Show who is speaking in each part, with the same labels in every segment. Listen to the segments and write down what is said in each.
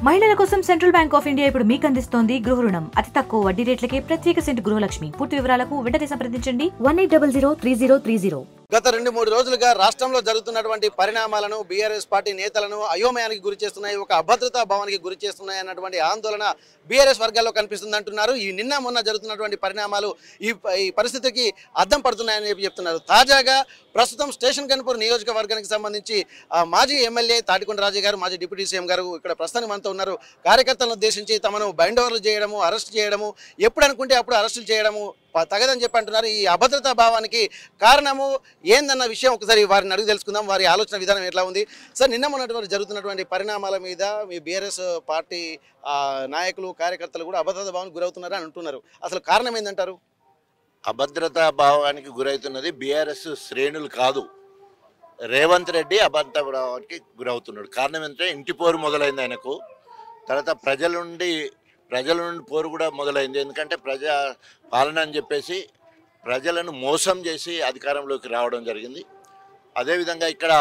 Speaker 1: మహిళల కోసం central bank of India ఇప్పుడు మీకు అందిస్తోంది గృహ రుణం అతి తక్కువ వడ్డీ రేట్లకే ప్రత్యేక సెంట్ గృహలక్ష్మి పూర్తి వివరాలకు వెంటనే సంప్రదించండి one eight double zero three zero three zero
Speaker 2: గత రెండు మూడు రోజులుగా రాష్ట్రంలో జరుగుతున్నటువంటి పరిణామాలను బీఆర్ఎస్ పార్టీ నేతలను అయోమయానికి గురి చేస్తున్నాయి ఒక అభద్రతా భావానికి గురి చేస్తున్నాయి అన్నటువంటి ఆందోళన బీఆర్ఎస్ వర్గాల్లో కనిపిస్తుంది అంటున్నారు ఈ నిన్న మొన్న జరుగుతున్నటువంటి పరిణామాలు ఈ ఈ పరిస్థితికి అద్దం పడుతున్నాయని చెప్పి చెప్తున్నారు తాజాగా ప్రస్తుతం స్టేషన్ కనుపూర్ నియోజకవర్గానికి సంబంధించి ఆ, మాజీ ఎమ్మెల్యే తాటికొండ రాజు గారు మాజీ డిప్యూటీ సీఎం గారు ఇక్కడ ప్రస్తుతానికి మనతో ఉన్నారు కార్యకర్తలను ఉద్దేశించి తమను బైండ్ ఓవర్లు చేయడము అరెస్ట్ చేయడము ఎప్పుడు అనుకుంటే అప్పుడు అరెస్టులు చేయడము ప- తగదని చెప్పి అంటున్నారు ఈ అభద్రతా భావానికి కారణము ఏందన్న విషయం ఒకసారి వారిని అడిగి తెలుసుకుందాం వారి ఆలోచన విధానం ఎట్లా ఉంది సార్ నిన్న మొన్నటువంటి జరుగుతున్నటువంటి పరిణామాల మీద మీ బీఆర్ఎస్ పార్టీ ఆ, నాయకులు కార్యకర్తలు కూడా అభద్రతా భావానికి గురవుతున్నారు అని అంటున్నారు అసలు కారణం ఏందంటారు
Speaker 3: అభద్రతా భావానికి గురవుతున్నది బీఆర్ఎస్ శ్రేణులు కాదు రేవంత్ రెడ్డి అభద్రతా భావానికి గురవుతున్నాడు కారణం ఏంటంటే ఇంటి పోరు మొదలైంది ఆయనకు తర్వాత ప్రజల నుండి ప్రజల నుండి పోరు కూడా మొదలైంది ఎందుకంటే ప్రజా పాలన అని చెప్పేసి ప్రజలను మోసం చేసి అధికారంలోకి రావడం జరిగింది అదేవిధంగా ఇక్కడ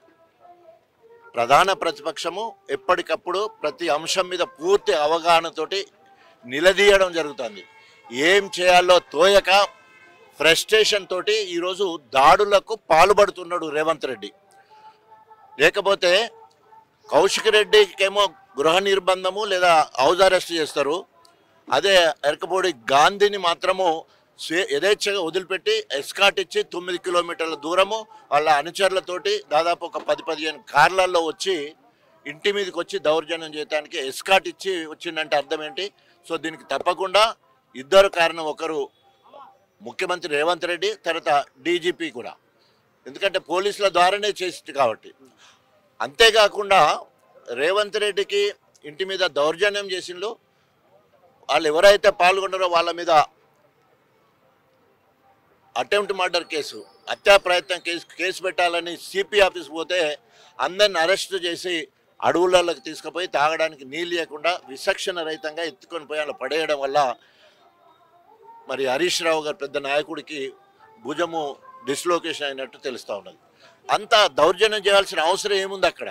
Speaker 3: ప్రధాన ప్రతిపక్షము ఎప్పటికప్పుడు ప్రతి అంశం మీద పూర్తి అవగాహనతోటి నిలదీయడం జరుగుతుంది ఏం చేయాలో తోయక ఫ్రస్ట్రేషన్ తోటి ఈరోజు దాడులకు పాల్పడుతున్నాడు రేవంత్ రెడ్డి లేకపోతే కౌశిక్ రెడ్డికేమో గృహ నిర్బంధము లేదా హౌస్ అరెస్ట్ చేస్తారు అదే ఎరకపూడి గాంధీని మాత్రము స్వే యథేచ్ఛగా వదిలిపెట్టి ఎస్కాట్ ఇచ్చి తొమ్మిది కిలోమీటర్ల దూరము వాళ్ళ అనుచరులతోటి దాదాపు ఒక పది పదిహేను కార్లలో వచ్చి ఇంటి మీదకి వచ్చి దౌర్జన్యం చేయడానికి ఎస్కాట్ ఇచ్చి వచ్చిందంటే అర్థం ఏంటి సో దీనికి తప్పకుండా ఇద్దరు కారణం ఒకరు ముఖ్యమంత్రి రేవంత్ రెడ్డి తర్వాత డీజీపీ కూడా ఎందుకంటే పోలీసుల ద్వారానే చేసి కాబట్టి అంతేకాకుండా రేవంత్ రెడ్డికి ఇంటి మీద దౌర్జన్యం చేసిండ్రు వాళ్ళు ఎవరైతే పాల్గొన్నారో వాళ్ళ మీద అటెంప్ట్ మర్డర్ కేసు హత్యా ప్రయత్నం కేసు కేసు పెట్టాలని సిపి ఆఫీస్ పోతే అందరిని అరెస్ట్ చేసి అడవులలోకి తీసుకుపోయి తాగడానికి నీళ్ళు లేకుండా విచక్షణ రహితంగా ఎత్తుకొని పోయి అలా పడేయడం వల్ల మరి హరీష్ రావు గారు పెద్ద నాయకుడికి భుజము డిస్లోకేషన్ అయినట్టు తెలుస్తూ ఉన్నది అంత దౌర్జన్యం చేయాల్సిన అవసరం ఏముంది అక్కడ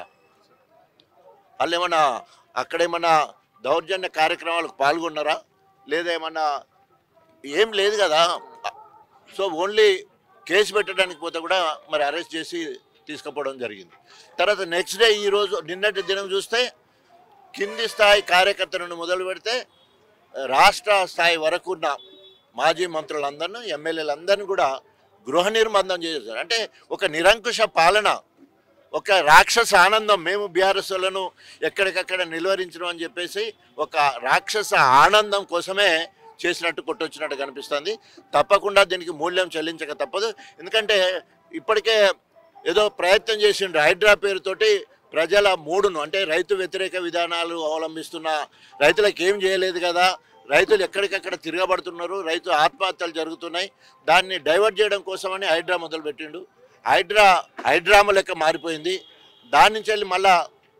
Speaker 3: వాళ్ళు ఏమన్నా అక్కడ ఏమన్నా దౌర్జన్య కార్యక్రమాలకు పాల్గొన్నారా లేదా ఏమన్నా ఏం లేదు కదా సో ఓన్లీ కేసు పెట్టడానికి పోతే కూడా మరి అరెస్ట్ చేసి తీసుకుపోవడం జరిగింది తర్వాత నెక్స్ట్ డే ఈరోజు నిన్నటి దినం చూస్తే కింది స్థాయి కార్యకర్త నుండి మొదలు పెడితే రాష్ట్ర స్థాయి వరకు ఉన్న మాజీ మంత్రులందరినీ ఎమ్మెల్యేలందరినీ కూడా గృహ నిర్బంధం చేశారు అంటే ఒక నిరంకుశ పాలన ఒక రాక్షస ఆనందం మేము బీఆర్ఎస్లను ఎక్కడికక్కడ నిలువరించడం అని చెప్పేసి ఒక రాక్షస ఆనందం కోసమే చేసినట్టు కొట్టొచ్చినట్టు కనిపిస్తుంది తప్పకుండా దీనికి మూల్యం చెల్లించక తప్పదు ఎందుకంటే ఇప్పటికే ఏదో ప్రయత్నం చేసిండ్రు హైడ్రా పేరుతోటి ప్రజల మూడును అంటే రైతు వ్యతిరేక విధానాలు అవలంబిస్తున్న రైతులకు ఏం చేయలేదు కదా రైతులు ఎక్కడికక్కడ తిరగబడుతున్నారు రైతు ఆత్మహత్యలు జరుగుతున్నాయి దాన్ని డైవర్ట్ చేయడం కోసమని హైడ్రా మొదలుపెట్టిండు హైడ్రా హైడ్రామా లెక్క మారిపోయింది దాని నుంచి వెళ్ళి మళ్ళా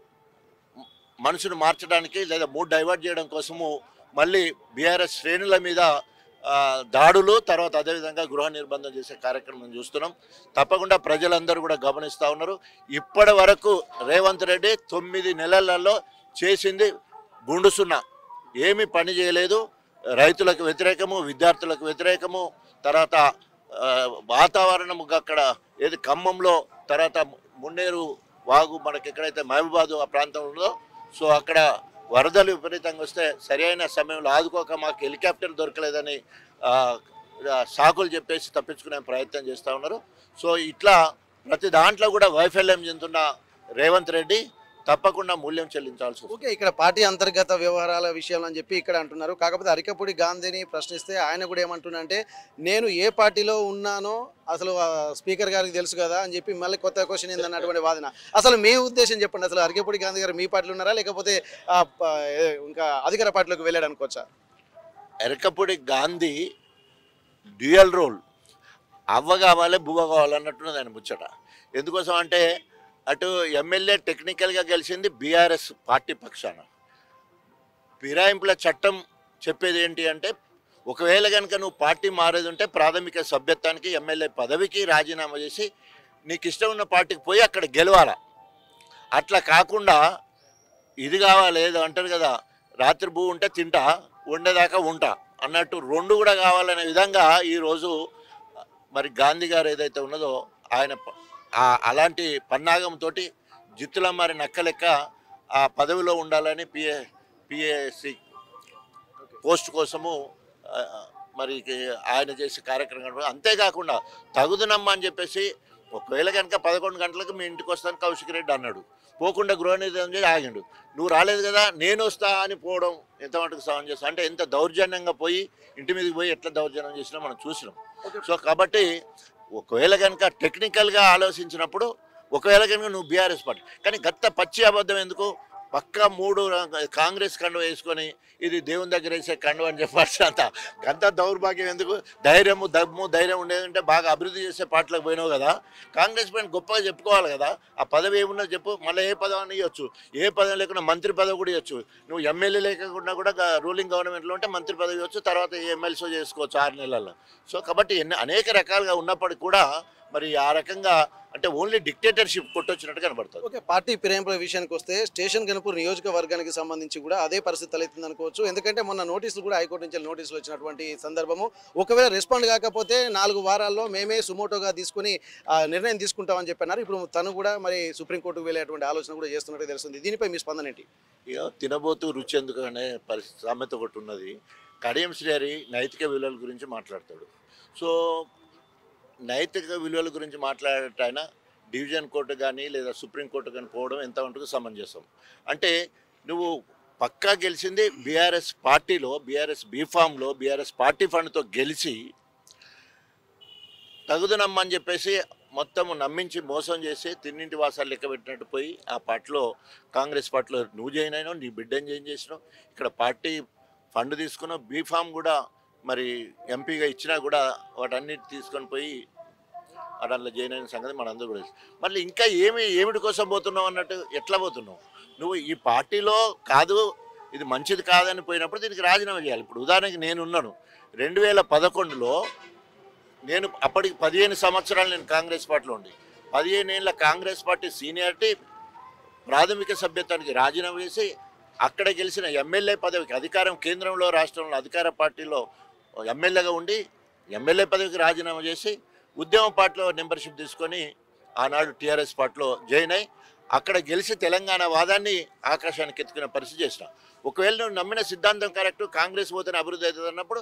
Speaker 3: మనుషును మార్చడానికి లేదా మూడ్ డైవర్ట్ చేయడం కోసము మళ్ళీ బీఆర్ఎస్ శ్రేణుల మీద ఆ, దాడులు తర్వాత అదేవిధంగా గృహ నిర్బంధం చేసే కార్యక్రమం చూస్తున్నాం తప్పకుండా ప్రజలందరూ కూడా గమనిస్తూ ఉన్నారు ఇప్పటి వరకు రేవంత్ రెడ్డి తొమ్మిది నెలలలో చేసింది గుండు సున్నా ఏమీ పని చేయలేదు రైతులకు వ్యతిరేకము విద్యార్థులకు వ్యతిరేకము తర్వాత ఆ, వాతావరణం అక్కడ ఏది ఖమ్మంలో తర్వాత మున్నేరు వాగు మనకి ఎక్కడైతే మహబూబాద్ ఆ ప్రాంతం ఉందో సో అక్కడ వరదలు విపరీతంగా వస్తే సరైన సమయంలో ఆదుకోక మాకు హెలికాప్టర్ దొరకలేదని ఆ, ఆ, సాకులు చెప్పేసి తప్పించుకునే ప్రయత్నం చేస్తూ ఉన్నారు సో ఇట్లా ప్రతి దాంట్లో కూడా వైఫల్యం చెందుతున్న రేవంత్ రెడ్డి తప్పకుండా మూల్యం చెల్లించాల్సి వస్తుంది
Speaker 2: ఓకే ఇక్కడ పార్టీ అంతర్గత వ్యవహారాల విషయంలో అని చెప్పి ఇక్కడ అంటున్నారు కాకపోతే అరికపూడి గాంధీని ప్రశ్నిస్తే ఆయన కూడా ఏమంటున్నారంటే నేను ఏ పార్టీలో ఉన్నానో అసలు ఆ, స్పీకర్ గారికి తెలుసు కదా అని చెప్పి మళ్ళీ కొత్త క్వశ్చన్ ఏందన్నటువంటి వాదన అసలు మీ ఉద్దేశం చెప్పండి అసలు అరికపూడి గాంధీ గారు మీ పార్టీలో ఉన్నారా లేకపోతే ఆ, ప- ఏ- ఇంకా అధికార పార్టీలోకి వెళ్ళాడు అనుకోవచ్చా
Speaker 3: ఎరకపూడి గాంధీ డ్యూయల్ రోల్ అవ్వ కావాలి బువ్వ కావాలి అన్నట్టున్నది ఆయన ముచ్చట ఎందుకోసం అంటే అటు ఎమ్మెల్యే టెక్నికల్గా గెలిచింది బీఆర్ఎస్ పార్టీ పక్షాన ఫిరాయింపుల చట్టం చెప్పేది ఏంటి అంటే ఒకవేళ కనుక నువ్వు పార్టీ మారేది ఉంటే ప్రాథమిక సభ్యత్వానికి ఎమ్మెల్యే పదవికి రాజీనామా చేసి నీకు ఇష్టం ఉన్న పార్టీకి పోయి అక్కడ గెలవాలా అట్లా కాకుండా ఇది కావాలి ఏదో అంటారు కదా రాత్రి భూ ఉంటే తింటా వండేదాకా ఉంటా అన్నట్టు రెండు కూడా కావాలనే విధంగా ఈరోజు మరి గాంధీ గారు ఏదైతే ఉన్నదో ఆయన ప- ఆ- అలాంటి పన్నాగంతో జిత్తుల మరి నక్క లెక్క ఆ పదవిలో ఉండాలని పిఏ పిఏసి పోస్ట్ కోసము ఆ, మరి ఆయన చేసే కార్యక్రమం అంతేకాకుండా తగుదునమ్మా అని చెప్పేసి ఒకవేళ కనుక పదకొండు గంటలకు మీ ఇంటికి వస్తాను కౌశిక్ రెడ్డి అన్నాడు పోకుండా గృహ నిర్ధారణ చేసి ఆగిండు నువ్వు రాలేదు కదా నేను వస్తా అని పోవడం ఎంత మటుకు సహనం చేస్తా అంటే ఎంత దౌర్జన్యంగా పోయి ఇంటి మీదకి పోయి ఎట్లా దౌర్జన్యం చేసినా మనం చూసినాం సో కాబట్టి ఒకవేళ కనుక టెక్నికల్గా ఆలోచించినప్పుడు ఒకవేళ కనుక నువ్వు బీఆర్ఎస్ పార్టీ కానీ గత్త పచ్చి అబద్ధం ఎందుకు పక్కా మూడు రంగ- కాంగ్రెస్ కండువ వేసుకొని ఇది దేవుని దగ్గర వేసే కండువ అని చెప్పాల్సి అంత గంత దౌర్భాగ్యం ఎందుకు ధైర్యము దమ్ము ధైర్యం ఉండేదంటే బాగా అభివృద్ధి చేసే పార్టీలకు పోయినావు కదా కాంగ్రెస్ పైన గొప్పగా చెప్పుకోవాలి కదా ఆ పదవి ఏమున్నా చెప్పు మళ్ళీ ఏ పదవి ఇవ్వచ్చు ఏ పదవి లేకుండా మంత్రి పదవి కూడా ఇవ్వచ్చు నువ్వు ఎమ్మెల్యే లేకుండా కూడా గ- రూలింగ్ గవర్నమెంట్లో ఉంటే మంత్రి పదవి ఇవ్వచ్చు తర్వాత ఎమ్మెల్సీ చేసుకోవచ్చు ఆరు నెలల్లో సో కాబట్టి ఎన్ని అనేక రకాలుగా ఉన్నప్పటికీ కూడా మరి ఆ రకంగా అంటే ఓన్లీ డిక్టేటర్షిప్ కొట్టొచ్చినట్టు కనబడుతుంది
Speaker 2: ఓకే పార్టీ ఫిరాయింపుల విషయానికి వస్తే స్టేషన్ గణపూర్ నియోజకవర్గానికి సంబంధించి కూడా అదే పరిస్థితి తలెత్తింది అనుకోవచ్చు ఎందుకంటే మొన్న నోటీసులు కూడా హైకోర్టు నుంచి నోటీసులు వచ్చినటువంటి సందర్భము ఒకవేళ రెస్పాండ్ కాకపోతే నాలుగు వారాల్లో మేమే సుమోటోగా తీసుకుని ఆ, నిర్ణయం తీసుకుంటామని చెప్పన్నారు ఇప్పుడు తను కూడా మరి సుప్రీంకోర్టుకు వెళ్ళేటువంటి ఆలోచన కూడా చేస్తున్నట్టు తెలుస్తుంది దీనిపై మీ స్పందన ఏంటి
Speaker 3: ఇక తినబోతూ రుచి ఎందుకు అనే పరిస్థితి సామెత ఒకటి ఉన్నది కడియం శ్రీహరి నైతిక విలువల గురించి మాట్లాడతాడు సో నైతిక విలువల గురించి మాట్లాడటాయన డివిజన్ కోర్టు కానీ లేదా సుప్రీంకోర్టు కానీ పోవడం ఎంత మటుకు సమంజసం అంటే నువ్వు పక్కా గెలిచింది బీఆర్ఎస్ పార్టీలో బీఆర్ఎస్ బీఫామ్లో బీఆర్ఎస్ పార్టీ ఫండ్తో గెలిచి తగుదనమ్మని చెప్పేసి మొత్తం నమ్మించి మోసం చేసి తిన్నింటి వాసాలు లెక్క పెట్టినట్టు పోయి ఆ పార్టీలో కాంగ్రెస్ పార్టీలో నువ్వు జాయిన్ అయినావు నీ బిడ్డని జాయిన్ చేసినావు ఇక్కడ పార్టీ ఫండ్ తీసుకున్నావు బీఫామ్ కూడా మరి ఎంపీగా ఇచ్చినా కూడా వాటన్నిటి తీసుకొని పోయి దాంట్లో జాయిన్ అయిన సంగతి మనందరూ కూడా తెలుసు. మళ్ళీ ఇంకా ఏమి ఏమిటి కోసం పోతున్నావు అన్నట్టు ఎట్లా పోతున్నావు నువ్వు ఈ పార్టీలో కాదు ఇది మంచిది కాదని పోయినప్పుడు దీనికి రాజీనామా చేయాలి ఇప్పుడు ఉదాహరణకి నేను ఉన్నాను రెండు వేల పదకొండులో నేను అప్పటికి పదిహేను సంవత్సరాలు నేను కాంగ్రెస్ పార్టీలో ఉండి పదిహేను ఏళ్ళ కాంగ్రెస్ పార్టీ సీనియారిటీ ప్రాథమిక సభ్యత్వానికి రాజీనామా చేసి అక్కడ గెలిచిన ఎమ్మెల్యే పదవికి అధికారం కేంద్రంలో రాష్ట్రంలో అధికార పార్టీలో ఎమ్మెల్యేగా ఉండి ఎమ్మెల్యే పదవికి రాజీనామా చేసి ఉద్యమ పార్టీలో మెంబర్షిప్ తీసుకొని ఆనాడు టీఆర్ఎస్ పార్టీలో జాయిన్ అయి అక్కడ గెలిచి తెలంగాణ వాదాన్ని ఆకాశానికి ఎత్తుకునే పరిస్థితి చేసిన ఒకవేళ నువ్వు నమ్మిన సిద్ధాంతం కరెక్ట్ కాంగ్రెస్ పోతేనే అభివృద్ధి అవుతుంది అన్నప్పుడు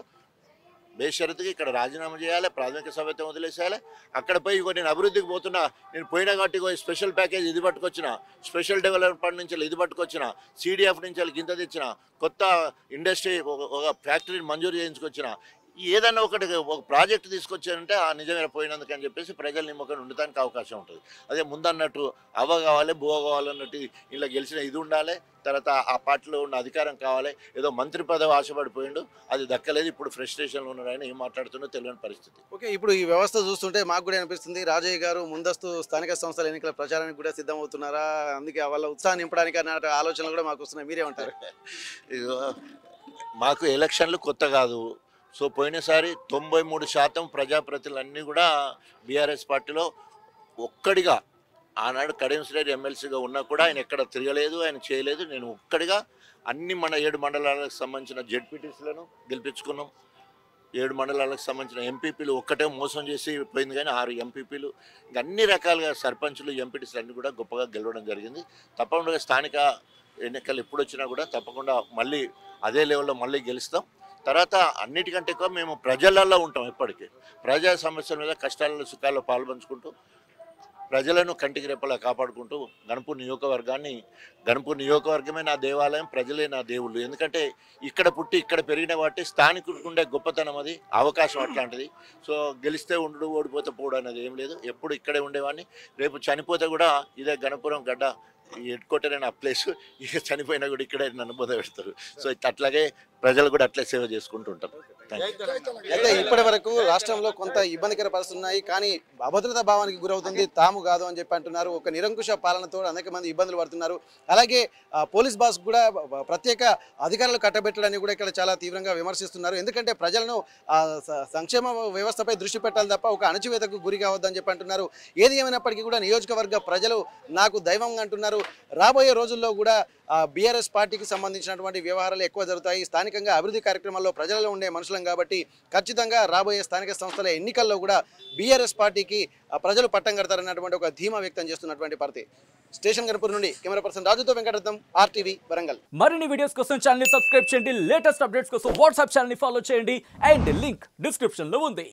Speaker 3: బేషరతుగా ఇక్కడ రాజీనామా చేయాలి ప్రాథమిక సభ్యత్వం వదిలేసేయాలి అక్కడ పోయి ఇగో నేను అభివృద్ధికి పోతున్నా నేను పోయినా కాబట్టి ఇగో ఈ స్పెషల్ ప్యాకేజ్ ఇది పట్టుకొచ్చిన స్పెషల్ డెవలప్మెంట్ నుంచి ఇది పట్టుకొచ్చిన సిడిఎఫ్ నుంచి వాళ్ళకి ఇంత తెచ్చిన కొత్త ఇండస్ట్రీ ఒక ఒక ఫ్యాక్టరీని మంజూరు చేయించుకొచ్చిన ఏదైనా ఒకటి ఒక ప్రాజెక్ట్ తీసుకొచ్చారంటే ఆ నిజమైన పోయినందుకు అని చెప్పేసి ప్రజల నిమ్మకం ఉండటానికి అవకాశం ఉంటుంది అదే ముందన్నట్టు అవ్వ కావాలి బువ్వ కావాలన్నట్టు ఇలా గెలిచిన ఇది ఉండాలి తర్వాత ఆ పార్టీలో ఉన్న అధికారం కావాలి ఏదో మంత్రి పదవి ఆశపడిపోయిండు అది దక్కలేదు ఇప్పుడు ఫ్రస్ట్రేషన్లో ఉన్నాడు ఆయన ఏం మాట్లాడుతున్నో తెలియని పరిస్థితి
Speaker 2: ఓకే ఇప్పుడు ఈ వ్యవస్థ చూస్తుంటే మాకు కూడా అనిపిస్తుంది రాజయ్య గారు ముందస్తు స్థానిక సంస్థల ఎన్నికల ప్రచారానికి కూడా సిద్ధమవుతున్నారా అందుకే వాళ్ళ ఉత్సాహం నింపడానికి అన్న ఆలోచనలు కూడా మాకు వస్తున్నాయి మీరేమంటారు
Speaker 3: ఇదిగో, మాకు ఎలక్షన్లు కొత్త కాదు సో పోయినసారి తొంభై మూడు శాతం ప్రజాప్రతినిధులన్నీ కూడా బీఆర్ఎస్ పార్టీలో ఒక్కడిగా ఆనాడు కడియం శ్రేణి ఎమ్మెల్సీగా ఉన్నా కూడా ఆయన ఎక్కడ తిరగలేదు ఆయన చేయలేదు నేను ఒక్కడిగా అన్ని మన ఏడు మండలాలకు సంబంధించిన జెడ్పీటీసీలను గెలిపించుకున్నాం ఏడు మండలాలకు సంబంధించిన ఎంపీపీలు ఒక్కటే మోసం చేసి పోయింది కానీ ఆరు ఎంపీపీలు ఇంకా అన్ని రకాలుగా సర్పంచులు ఎంపీటీసీలు అన్నీ కూడా గొప్పగా గెలవడం జరిగింది తప్పకుండా స్థానిక ఎన్నికలు ఎప్పుడు వచ్చినా కూడా తప్పకుండా మళ్ళీ అదే లెవెల్లో మళ్ళీ గెలుస్తాం తర్వాత అన్నిటికంటే ఎక్కువ మేము ప్రజలలో ఉంటాం ఎప్పటికీ ప్రజా సమస్యల మీద కష్టాలలో సుఖాల్లో పాల్పంచుకుంటూ ప్రజలను కంటికి రెప్పలా కాపాడుకుంటూ గణపూర్ నియోజకవర్గాన్ని గణపూర్ నియోజకవర్గమే నా దేవాలయం ప్రజలే నా దేవుళ్ళు ఎందుకంటే ఇక్కడ పుట్టి ఇక్కడ పెరిగిన వాటి స్థానికుడికి ఉండే గొప్పతనం అది అవకాశం అట్లాంటిది సో గెలిస్తే ఉండు ఓడిపోతే పోవడం అనేది ఏం లేదు ఎప్పుడు ఇక్కడే ఉండేవాడిని రేపు చనిపోతే కూడా ఇదే గణపురం గడ్డ ఈ హెడ్ క్వార్టర్ అయిన ప్లేస్ ఇక చనిపోయినా కూడా ఇక్కడే నన్ను బోధ పెడతారు సో అట్లాగే ప్రజలు కూడా అట్లే సేవ చేసుకుంటూ ఉంటారు థ్యాంక్ యూ
Speaker 2: అయితే ఇప్పటి వరకు రాష్ట్రంలో కొంత ఇబ్బందికర పరిస్థితులు ఉన్నాయి కానీ అభద్రతా భావానికి గురవుతుంది తాము కాదు అని చెప్పి అంటున్నారు ఒక నిరంకుశ పాలనతో అనేక మంది ఇబ్బందులు పడుతున్నారు అలాగే ఆ, పోలీస్ బాస్ కూడా బ- ప్రత్యేక అధికారులు కట్టబెట్టడాన్ని కూడా ఇక్కడ చాలా తీవ్రంగా విమర్శిస్తున్నారు ఎందుకంటే ప్రజలను ఆ, స- సంక్షేమ వ్యవస్థపై దృష్టి పెట్టాలి తప్ప ఒక అణచివేతకు గురి కావద్దని చెప్పి అంటున్నారు ఏది ఏమైనప్పటికీ కూడా నియోజకవర్గ ప్రజలు నాకు దైవంగా అంటున్నారు రాబోయే రోజుల్లో కూడా బీఆర్ఎస్ పార్టీకి సంబంధించినటువంటి వ్యవహారాలు ఎక్కువ జరుగుతాయి స్థానికంగా అభివృద్ధి కార్యక్రమాల్లో ప్రజలలో ఉండే మనుషులం కాబట్టి ఖచ్చితంగా రాబోయే స్థానిక సంస్థల ఎన్నికల్లో కూడా బీఆర్ఎస్ పార్టీకి ఆ, ప్రజలు పట్టం కడతారన్నటువంటి ఒక ధీమా వ్యక్తం చేస్తున్నటువంటి పరిస్థితి స్టేషన్ గణపూర్ నుండి కెమెరా పర్సన్ రాజుతో వెంకటరత్నం ఆర్టీవీ వరంగల్
Speaker 4: మరిన్ని వీడియోస్ కోసం ఛానల్ సబ్స్క్రైబ్ చేయండి లేటెస్ట్ అప్డేట్స్ కోసం వాట్సాప్ ఛానల్ ఫాలో చేయండి అండ్ లింక్ డిస్క్రిప్షన్ లో ఉంది